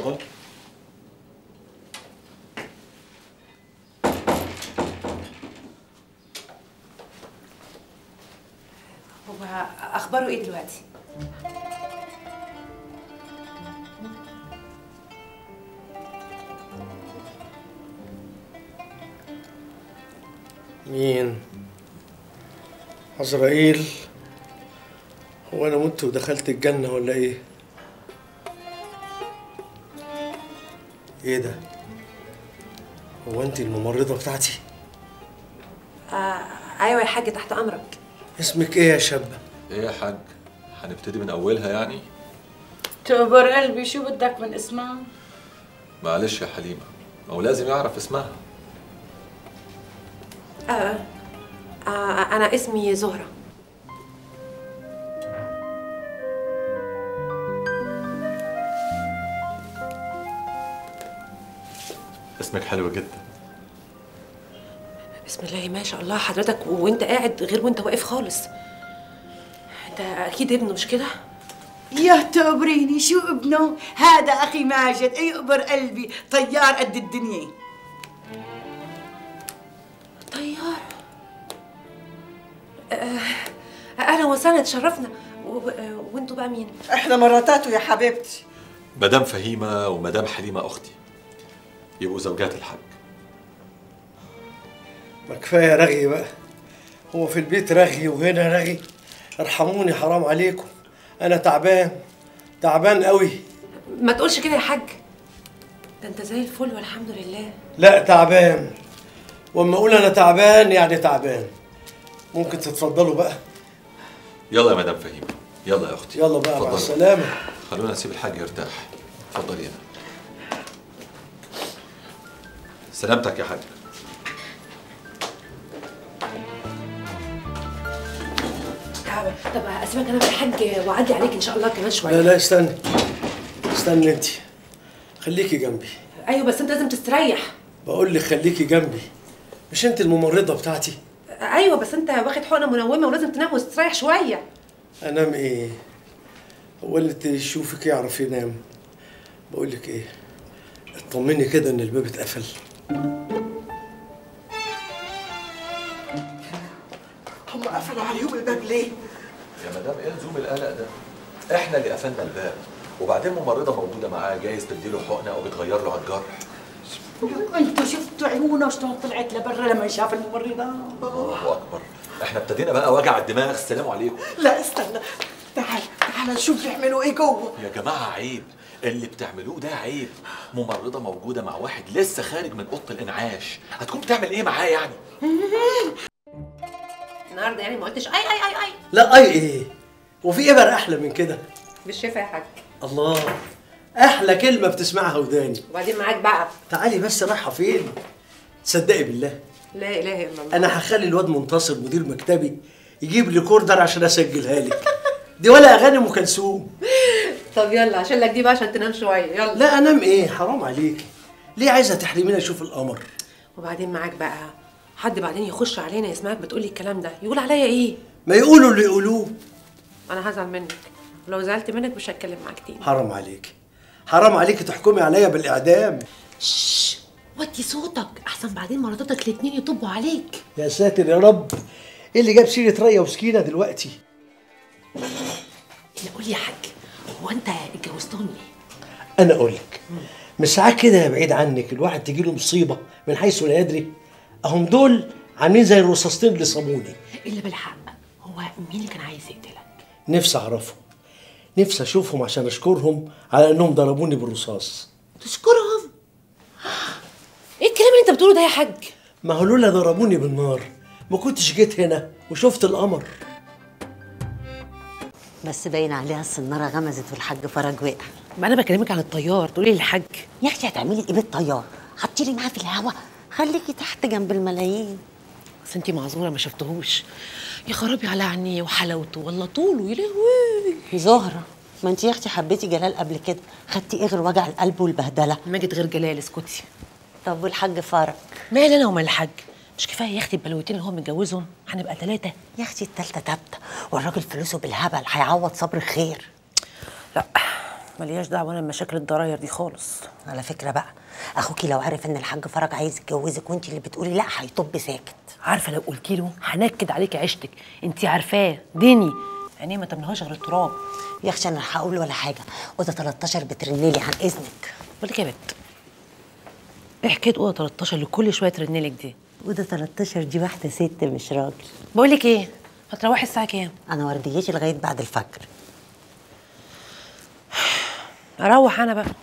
اتفضل هو اخباره ايه دلوقتي مين عزرائيل هو انا مت ودخلت الجنة ولا ايه ايه ده هو انت الممرضة بتاعتي آه ايوه يا حاج تحت امرك اسمك ايه يا شابة ايه يا حاج هنبتدي من اولها يعني تقبر قلبي شو بدك من اسمها؟ معلش يا حليمه ما هو لازم يعرف اسمها آه آه انا اسمي زهره اسمك حلو جدا بسم الله ما شاء الله حضرتك وانت قاعد غير وانت واقف خالص انت اكيد ابنه مش كده يا تقبريني شو ابنه؟ هذا اخي ماجد يقبر قلبي طيار قد الدنيا طيار آه اهلا وسهلا تشرفنا و- آه، وانتوا بقى مين احنا مراتاته يا حبيبتي مدام فهيمه ومدام حليمه اختي يبقوا زوجات الحاج ما كفاية رغي بقى هو في البيت رغي وهنا رغي ارحموني حرام عليكم انا تعبان تعبان قوي ما تقولش كده يا حاج ده انت زي الفل والحمد لله لا تعبان واما اقول انا تعبان يعني تعبان ممكن تتفضلوا بقى يلا يا مدام فهيمه يلا يا اختي يلا بقى مع اتفضلي. السلامة خلونا نسيب الحاج يرتاح اتفضلي هنا سلامتك يا حاج تعب طب اسيبك انا بالحاج واعدي عليك ان شاء الله كمان شويه لا لا استني استني انت خليكي جنبي ايوه بس انت لازم تستريح بقول لك خليكي جنبي مش انت الممرضة بتاعتي ايوه بس انت واخد حقنه منومه ولازم تنام وتستريح شويه انام ايه هو اللي تشوفك يعرف ينام بقول لك ايه اطمني كده ان الباب اتقفل هم قفلوا عليهم الباب ليه؟ يا مدام ايه لزوم القلق ده احنا اللي قفلنا الباب وبعدين ممرضه موجوده معاه جايز تديله حقنه او بتغير له على الجرح انتوا شفتوا عيونه شلون طلعت لبرا لما شاف الممرضة؟ الله اكبر احنا ابتدينا بقى وجع الدماغ السلام عليكم لا استنى تعال تعال نشوف بيعملوا ايه جوه يا جماعه عيب اللي بتعملوه ده عيب ممرضه موجوده مع واحد لسه خارج من اوضه الانعاش هتكون بتعمل ايه معاه يعني النهارده يعني ما قلتش اي اي اي اي لا اي ايه وفي ابر احلى من كده بالشفا يا حاج الله احلى كلمة بتسمعها وداني وبعدين معاك بقى تعالي بس رايحة فين تصدقي بالله لا اله الا الله انا هخلي الواد منتصر مدير مكتبي يجيب لي كوردر عشان اسجلها لك دي ولا اغاني ام كلثوم طب يلا عشان لك دي بقى عشان تنام شويه يلا لا انام ايه حرام عليكي ليه عايزه تحرميني اشوف القمر وبعدين معاك بقى حد بعدين يخش علينا يسمعك بتقولي الكلام ده يقول عليا ايه ما يقولوا اللي يقولوه انا هزعل منك لو زعلت منك مش هتكلم معاك تاني حرام عليكي حرام عليكي تحكمي عليا بالاعدام شش وطي صوتك احسن بعدين مراتاتك الاتنين يطبوا عليك يا ساتر يا رب ايه اللي جاب سيره ريا وسكينه دلوقتي لا قول لي يا حاج هو انت اتجوزتهم ليه انا اقول لك مش ساعات كده بعيد عنك الواحد تجي له مصيبه من حيث لا يدري اهم دول عاملين زي الرصاصتين اللي صابوني الا بالحق هو مين اللي كان عايز يقتلك نفسي اعرفهم نفسي اشوفهم عشان اشكرهم على انهم ضربوني بالرصاص تشكرهم ايه الكلام اللي انت بتقوله ده يا حاج ما هو لولا ضربوني بالنار ما كنتش جيت هنا وشفت القمر بس باين عليها السناره غمزت والحاج فرج وقع ما انا بكلمك عن الطيار تقولي للحاج يا اختي هتعملي ايه بالطيار حطيلي معاه في الهوا خليكي تحت جنب الملايين بس انتي معذوره ما شفتهوش يا خرابي على عينيه وحلاوته والله طوله يا لهوي زهره ما انت يا اختي حبيتي جلال قبل كده خدتي ايه غير وجع القلب والبهدله ماجد غير جلال اسكتي طب والحاج فرج مال انا ومال الحاج مش كفايه يا اختي البلوتين اللي هو متجوزهم هنبقى ثلاثه يا اختي التالتة تابتة والراجل فلوسه بالهبل هيعوض صبر خير لا ملياش دعوه انا بمشاكل الضراير دي خالص على فكره بقى اخوكي لو عرف ان الحاج فرج عايز يتجوزك وانت اللي بتقولي لا هيطب ساكت عارفه لو قلت له هنكد عليكي عيشتك انت عارفاه ديني عينيه ما تمنهاش غير التراب يخشى انا هقول ولا حاجه اوضه 13 بترنلي عن اذنك بقول لك يا بت ايه حكايه اوضه 13 اللي كل شويه ترنلك دي اوضه 13 دي واحده ست مش راجل بقول لك ايه هتروحي الساعه كام انا ورديتي لغايه بعد الفجر اروح انا بقى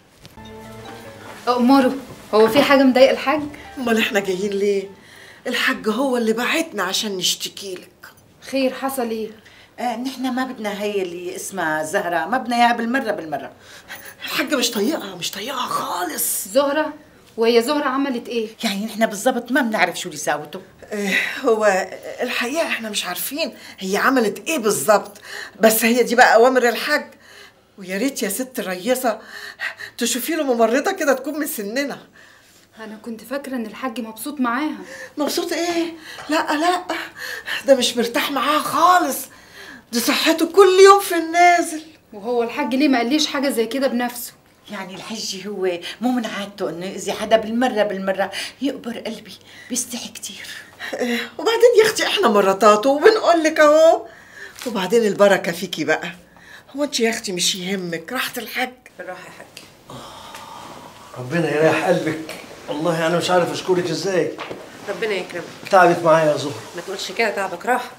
أمره هو في حاجة مضايقة الحاج؟ امال احنا جايين ليه الحاج هو اللي بعتنا عشان نشتكي لك خير حصل ايه؟ آه نحن ما بدنا هي اللي اسمها زهرة ما بدنا اياها بالمرة بالمرة الحاج مش طايقها مش طايقها خالص زهرة وهي زهرة عملت ايه؟ يعني نحن بالضبط ما بنعرف شو اللي ساوته آه، هو الحقيقة احنا مش عارفين هي عملت ايه بالظبط بس هي دي بقى اوامر الحاج ويا ريت يا ست الريسة تشوفي له ممرضة كده تكون من سننا أنا كنت فاكرة إن الحاج مبسوط معاها مبسوط ايه لا لا ده مش مرتاح معاها خالص دي صحته كل يوم في النازل وهو الحاج ليه ما قاليش حاجة زي كده بنفسه؟ يعني الحج هو مو من عادته انه يأذي حدا بالمرة بالمرة يقبر قلبي بيستحي كتير آه، وبعدين يا اختي احنا مراتاته وبنقول لك اهو وبعدين البركة فيكي بقى هو انت يا اختي مش يهمك راحة الحاج بالراحة يا حاج ربنا يريح قلبك والله انا مش عارف اشكرك ازاي ربنا يكرمك تعبت معايا يا زهر ما تقولش كده تعبك راحه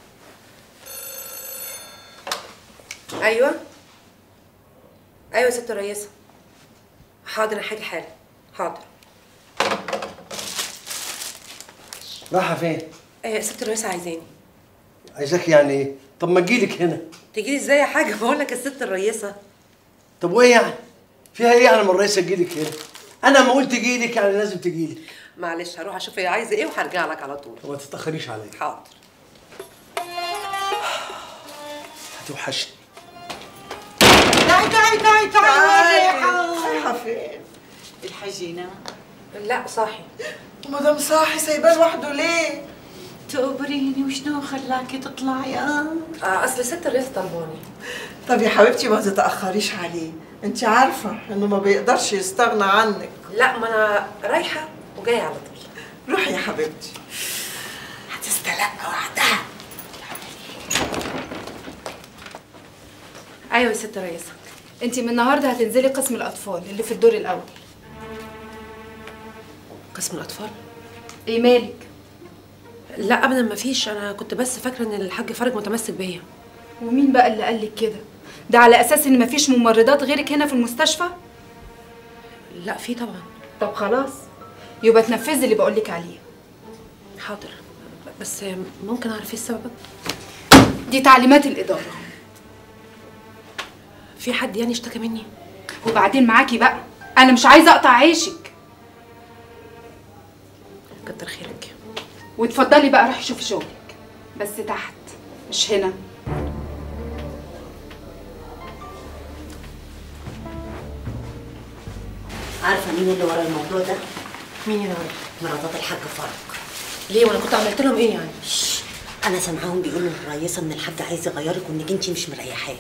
ايوه ايوه يا ست الرئيسه حاضر انا حاجه حالا حاضر رايحه فين ايه ست الرئيسه عايزاني عايزاك يعني ايه طب ما اجيلك هنا تجي لي ازاي يا حاجه بقول لك الست الرئيسه طب وايه يعني فيها ايه يعني ما الرئيس اجيلك هنا انا ما قلت اجيلك يعني لازم تجيلي معلش هروح اشوف هي عايزه ايه وهرجع لك على طول وما تتاخريش عليا حاضر هتوحشني تعي تعي تعي تعي رايحة فين الحجينة لا صاحي ومدام صاحي سايباه لوحده ليه تقبريني وشنو خلاكي تطلعي اه آه اصل ست الرئيسه طلباني طب يا حبيبتي ما تتأخريش عليه انت عارفة انه ما بيقدرش يستغنى عنك لا ما انا رايحه وجايه على طول روحي يا حبيبتي هتستلقى وحدها أيوة يا ست الرئيسة أنت من النهاردة هتنزلي قسم الأطفال اللي في الدور الأول قسم الاطفال إيه مالك؟ لا ابدا ما فيش انا كنت بس فاكره ان الحاج فرج متمسك بيا ومين بقى اللي قالك كده؟ ده على أساس إن مفيش ممرضات غيرك هنا في المستشفى؟ لا في طبعا طب خلاص يبقى تنفذي اللي بقولك عليه حاضر بس ممكن اعرف ايه السبب دي تعليمات الإدارة في حد يعني اشتكى مني وبعدين معاكي بقى أنا مش عايزة أقطع عيشك كتر خيرك واتفضلي بقى روحي شوفي شغلك بس تحت مش هنا عارفه مين اللي ورا الموضوع ده مين اللي ورا مراتات الحاج فرج ليه وانا كنت عملت لهم ايه يعني شش، انا سامعاهم بيقولوا للرئيسه ان الحاج عايز يغيرك وانك انت مش مريحاه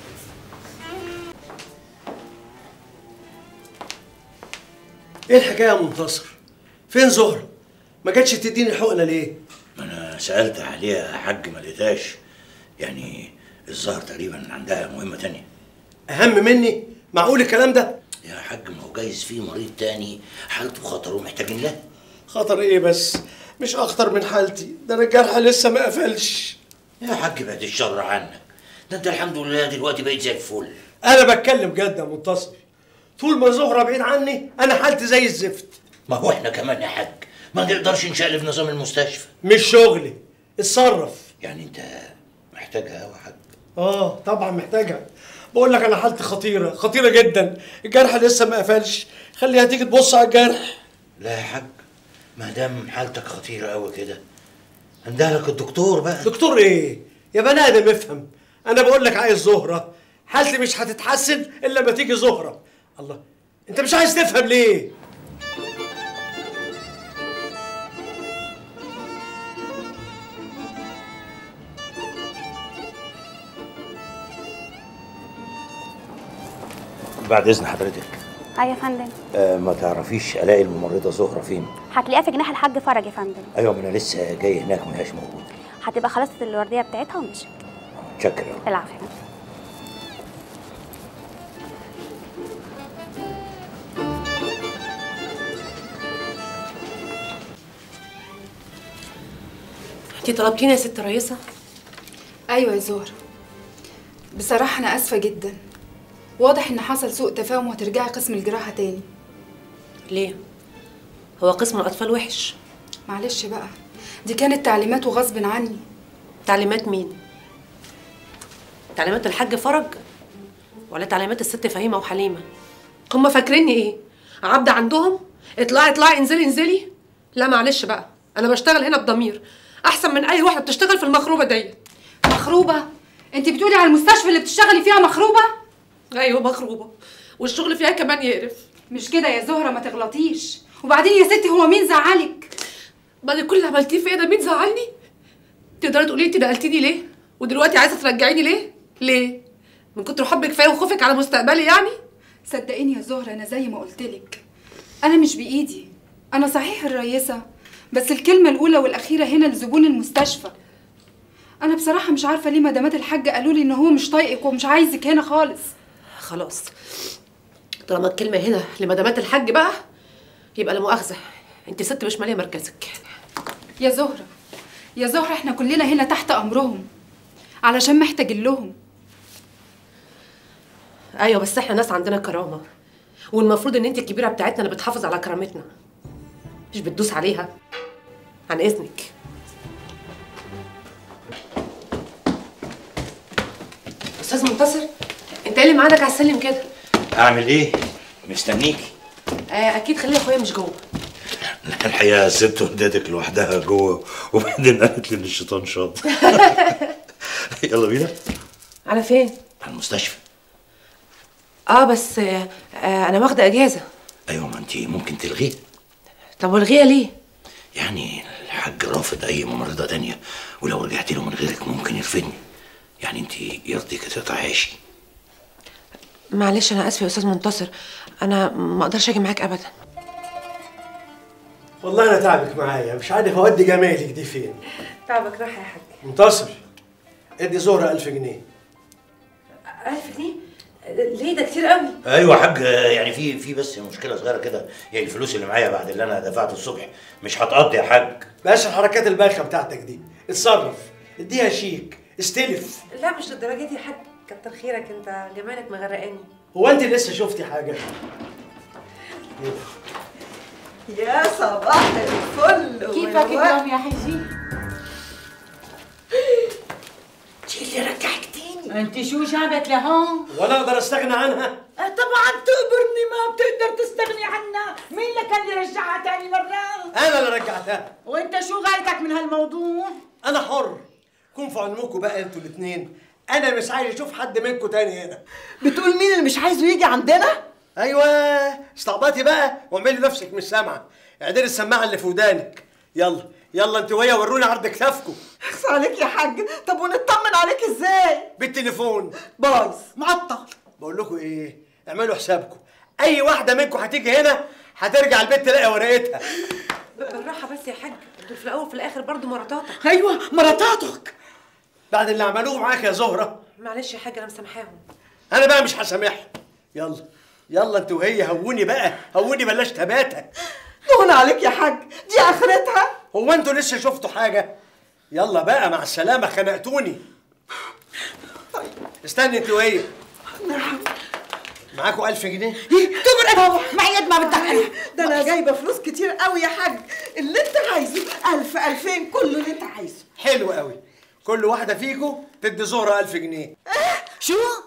ايه الحكايه يا منتصر فين زهره ما جاتش تديني الحقنه ليه ما انا سالت عليها يا حاج ما لقيتهاش يعني الظاهر تقريبا عندها مهمه تانية اهم مني معقول الكلام ده يا حاج ما هو جايز في مريض تاني حالته خطر ومحتاجين له خطر ايه بس مش اخطر من حالتي ده انا الجرح لسه ما قفلش يا حاج بعد الشر عنك ده انت الحمد لله دلوقتي بقيت زي الفل انا بتكلم جد يا منتصر طول ما زهره بعيد عني انا حالتي زي الزفت ما هو احنا كمان يا حاج ما نقدرش نشقلب نظام المستشفى مش شغلي اتصرف يعني انت محتاجها قوي يا حاج اه طبعا محتاجها بقول لك انا حالتي خطيره خطيره جدا الجرح لسه ما قفلش خليها تيجي تبص على الجرح لا يا حاج ما دام حالتك خطيره قوي كده عندها الدكتور بقى دكتور ايه يا بني ادم افهم انا بقول لك عايز زهره حالتي مش هتتحسن الا لما تيجي زهره الله انت مش عايز تفهم ليه بعد اذن حضرتك ايوه يا فندم آه ما تعرفيش الاقي الممرضه زهره فين هتلاقيها في جناح الحاج فرج يا فندم ايوه ما انا لسه جاي هناك ما هياش موجود هتبقى خلصت الورديه بتاعتها ومشيت متشكر أوي. العفو يا فندم انتي طلبتيني يا ست رئيسه ايوه يا زهرة بصراحة انا اسفة جدا واضح ان حصل سوء تفاهم وهترجعي قسم الجراحة تاني ليه هو قسم الاطفال وحش معلش بقى دي كانت تعليمات وغصب عني تعليمات مين تعليمات الحاج فرج ولا تعليمات الست فهيمه وحليمه هما فاكريني ايه عبد عندهم اطلعي اطلعي انزلي انزلي لا معلش بقى انا بشتغل هنا بضمير احسن من اي واحده بتشتغل في المخروبه ديت مخروبة انت بتقولي على المستشفى اللي بتشتغلي فيها مخروبة ايوه مخروبه والشغل فيها كمان يقرف مش كده يا زهرة ما تغلطيش وبعدين يا ستي هو مين زعلك بعد كل اللي عملتيه فيا ده مين زعلني تقدري تقولي انت نقلتيني ليه ودلوقتي عايزه ترجعيني ليه ليه من كتر حبك فيا وخوفك على مستقبلي يعني صدقيني يا زهرة انا زي ما قلتلك انا مش بايدي انا صحيح الرئيسة بس الكلمة الاولى والاخيرة هنا لزبون المستشفى انا بصراحة مش عارفة ليه مدامات الحاج قالوا لي ان هو مش طايقك ومش عايزك هنا خالص خلاص طالما الكلمه هنا لمدامات الحاج بقى يبقى لا مؤاخذه انت ست مش ماليه مركزك يا زهرة يا زهرة احنا كلنا هنا تحت امرهم علشان محتاجين لهم ايوه بس احنا ناس عندنا كرامه والمفروض ان انت الكبيره بتاعتنا اللي بتحافظ على كرامتنا مش بتدوس عليها عن اذنك استاذ منتصر انت ايه اللي معادك على السلم كده اعمل ايه مستنيكي آه اكيد خلي اخويا مش جوه الحقيقه سبت ودادك لوحدها جوه وبعدين قالت لي ان الشيطان شاط يلا بينا على فين على المستشفى اه بس آه آه انا واخده اجازه ايوه ما انت ممكن تلغيه طب والغيها ليه يعني الحاج رافض اي ممرضه تانية ولو رجعت له من غيرك ممكن يرفضني يعني انت يرضيك تقطعي عيشي معلش انا اسفه يا استاذ منتصر انا ما اقدرش اجي معاك ابدا والله انا تعبك معايا مش عارف اودي جمالك دي فين تعبك راح يا حاج منتصر ادي زهرة ألف جنيه 1000 جنيه ليه ده كتير قوي ايوه يا حاج يعني في في بس مشكله صغيره كده هي الفلوس اللي معايا بعد اللي انا دفعته الصبح مش هتقضي يا حاج بلاش الحركات البايخة بتاعتك دي اتصرف اديها شيك استلف لا مش للدرجه دي يا حاج كتر خيرك انت جمالك مغرقاني هو انت لسه شفتي حاجة يا صباح الفل كيفك اليوم يا حجي؟ دي اللي رجعتيني انت شو جابك لهون؟ ولا اقدر استغنى عنها آه، طبعا تقبرني ما بتقدر تستغني عنها مين اللي كان اللي رجعها تاني مرة؟ انا اللي رجعتها وانت شو غايتك من هالموضوع؟ انا حر كون في علمكم بقى انتوا الاثنين انا مش عايز اشوف حد منكم تاني هنا بتقول مين اللي مش عايزه يجي عندنا ايوه استعبطي بقى واعملي نفسك مش سامعه اعدلي السماعه اللي في ودانك يلا يلا انت ويا وروني عرض كتافكم اخس عليك يا حاج طب ونطمن عليك ازاي بالتليفون بايظ معطل بقول لكم ايه اعملوا حسابكم اي واحده منكم هتيجي هنا هترجع البيت تلاقي ورقتها بالراحه بس يا حاج دول في الاول وفي الاخر برضه مراتاتك ايوه مراتاتك بعد اللي عملوه معاك يا زهره معلش يا حاج انا مسامحاهم انا بقى مش هسامحهم يلا يلا انت وهي هوني بقى هوني بلاش تباتك دهن عليك يا حاج دي اخرتها هو انتوا لسه شفتوا حاجه يلا بقى مع السلامه خنقتوني استني انت وهي معاكوا ألف جنيه تبرق معي قد ما بدك انا ده انا جايبه فلوس كتير قوي يا حاج اللي انت عايزه ألف ألفين كله اللي انت عايزه حلو قوي كل واحده فيكم تدي زهره ألف جنيه شو